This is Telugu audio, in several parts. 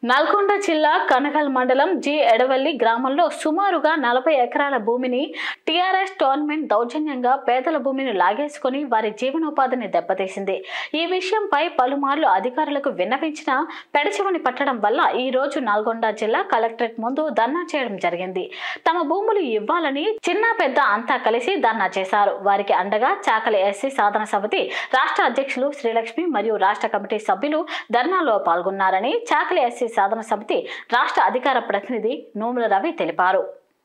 నల్గొండ జిల్లా కనకల్ మండలం జి ఎడవల్లి గ్రామంలో సుమారుగా నలభై ఎకరాల భూమిని టీఆర్ఎస్ టోర్నమెంట్ దౌర్జన్యంగా పేదల భూమిని లాగేసుకుని వారి జీవనోపాధిని దెబ్బతీసింది ఈ విషయంపై పలుమార్లు అధికారులకు విన్నవించిన పెడచెవిని పట్టడం వల్ల ఈ రోజు నల్గొండ జిల్లా కలెక్టరేట్ ముందు ధర్నా చేయడం జరిగింది తమ భూములు ఇవ్వాలని చిన్న పెద్ద అంతా కలిసి ధర్నా చేశారు వారికి అండగా చాకలి ఎస్సీ సాధన సమితి రాష్ట్ర అధ్యక్షులు శ్రీలక్ష్మి మరియు రాష్ట్ర కమిటీ సభ్యులు ధర్నాలో పాల్గొన్నారని చాకలి ఎస్సీ సాధన సమితి రాష్ట్ర అధికార ప్రతినిధి నోముల రవి తెలిపారు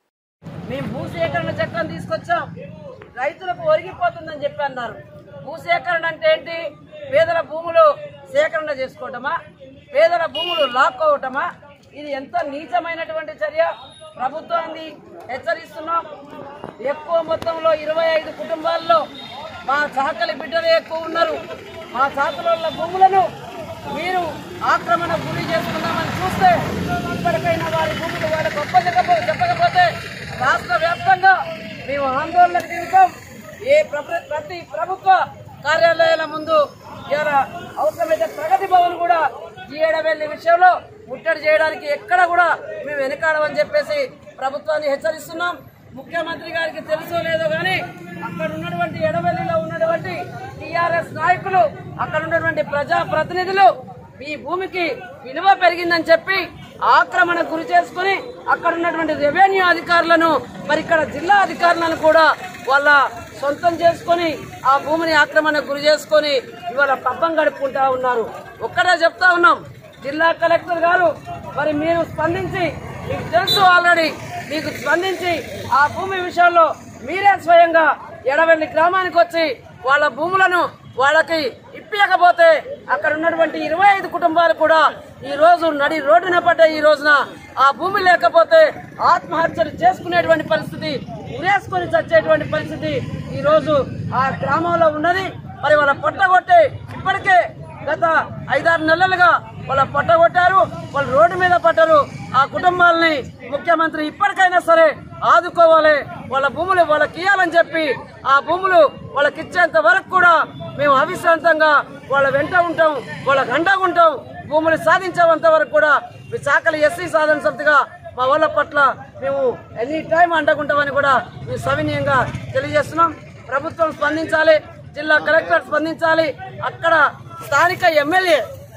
మేము భూసేకరణ చట్టం తీసుకొచ్చాం రైతులకు ఒరిగిపోతుందని చెప్పి అన్నారు భూసేకరణ అంటే ఏంటి పేదల భూములు సేకరణ చేసుకోవటమా పేదల భూములు లాక్కోవటమా ఇది ఎంత నీచమైనటువంటి చర్య ప్రభుత్వాన్ని హెచ్చరిస్తున్నాం ఎక్కువ మొత్తంలో ఇరవై ఐదు కుటుంబాల్లో మా చాకలి బిడ్డలే ఎక్కువ ఉన్నారు మా చాకల భూములను మీరు ఆక్రమణ గురి చేసుకున్నామని చూస్తే ఇప్పటికైనా వారి భూములు వాళ్ళకి ఒప్పజెప్ప చెప్పకపోతే రాష్ట్ర వ్యాప్తంగా మేము ఆందోళనకు దిగుతాం ఏ ప్రభు- ప్రతి ప్రభుత్వ కార్యాలయాల ముందు ఇలా అవసరమైతే ప్రగతి భవన్ కూడా జీయడవెల్లి విషయంలో ముట్టడి చేయడానికి ఎక్కడ కూడా మేము వెనకాడమని చెప్పేసి ప్రభుత్వాన్ని హెచ్చరిస్తున్నాం ముఖ్యమంత్రి గారికి తెలుసో లేదో కానీ అక్కడ ఉన్నటువంటి ఎడవెల్లిలో ఉన్నటువంటి టిఆర్ఎస్ నాయకులు అక్కడ ఉన్నటువంటి ప్రజా ప్రతినిధులు ఈ భూమికి విలువ పెరిగిందని చెప్పి ఆక్రమణ గురి చేసుకుని అక్కడ ఉన్నటువంటి రెవెన్యూ అధికారులను మరి ఇక్కడ జిల్లా అధికారులను కూడా వాళ్ళ సొంతం చేసుకొని ఆ భూమిని ఆక్రమణ గురి చేసుకొని ఇవాళ పబ్బం గడుపుకుంటా ఉన్నారు ఒక్కడే చెప్తా ఉన్నాం జిల్లా కలెక్టర్ గారు మరి మీరు స్పందించి మీకు తెలుసు ఆల్రెడీ మీకు స్పందించి ఆ భూమి విషయంలో మీరే స్వయంగా ఎడవెల్లి గ్రామానికి వచ్చి వాళ్ళ భూములను వాళ్ళకి ఇప్పించకపోతే అక్కడ ఉన్నటువంటి ఇరవై ఐదు కుటుంబాలు కూడా ఈ రోజు నడి రోడ్డున పడ్డ ఈ రోజున ఆ భూమి లేకపోతే ఆత్మహత్యలు చేసుకునేటువంటి పరిస్థితి ఉరేసుకొని చచ్చేటువంటి పరిస్థితి ఈ రోజు ఆ గ్రామంలో ఉన్నది మరి వాళ్ళ పొట్టగొట్టి ఇప్పటికే గత ఐదారు నెలలుగా వాళ్ళ పొట్టగొట్టారు వాళ్ళు రోడ్డు మీద పడ్డారు ఆ కుటుంబాలని ముఖ్యమంత్రి ఇప్పటికైనా సరే ఆదుకోవాలి వాళ్ళ భూములు వాళ్ళకి ఇవ్వాలని చెప్పి ఆ భూములు వాళ్ళకి ఇచ్చేంత వరకు కూడా మేము అవిశ్రాంతంగా వాళ్ళ వెంట ఉంటాం వాళ్ళకి అండగా ఉంటాం భూములు సాధించేంత వరకు కూడా మీ చాకలి ఎస్సీ సాధన సమితిగా మా వాళ్ళ పట్ల మేము ఎనీ టైం అండగుంటామని కూడా మేము సవినీయంగా తెలియజేస్తున్నాం ప్రభుత్వం స్పందించాలి జిల్లా కలెక్టర్ స్పందించాలి అక్కడ స్థానిక ఎమ్మెల్యే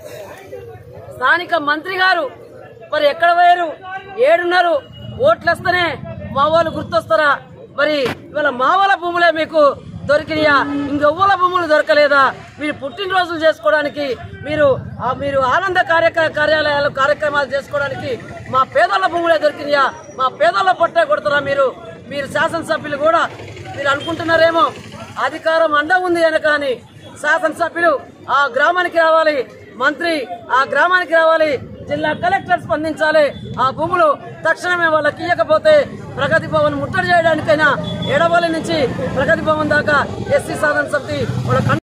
స్థానిక మంత్రి గారు మరి ఎక్కడ పోయారు ఏడున్నారు ఓట్లు వస్తేనే మా వాళ్ళు గుర్తొస్తారా మరి ఇవాళ మా వాళ్ళ భూములే మీకు దొరికినాయా ఇంకెవ్వల భూములు దొరకలేదా మీరు పుట్టినరోజులు చేసుకోవడానికి మీరు ఆ మీరు ఆనంద కార్యక్ర కార్యాలయాలు కార్యక్రమాలు చేసుకోవడానికి మా పేదల భూములే దొరికినాయా మా పేదల పొట్టే కొడతారా మీరు మీరు శాసనసభ్యులు కూడా మీరు అనుకుంటున్నారేమో అధికారం అండ ఉంది అని కానీ శాసనసభ్యులు ఆ గ్రామానికి రావాలి మంత్రి ఆ గ్రామానికి రావాలి జిల్లా కలెక్టర్ స్పందించాలి ఆ భూములు తక్షణమే వాళ్ళకి ఇవ్వకపోతే ప్రగతి భవన్ ముట్టడి చేయడానికైనా ఎడవల్లి నుంచి ప్రగతి భవన్ దాకా ఎస్సీ సాధన సమితి వాళ్ళ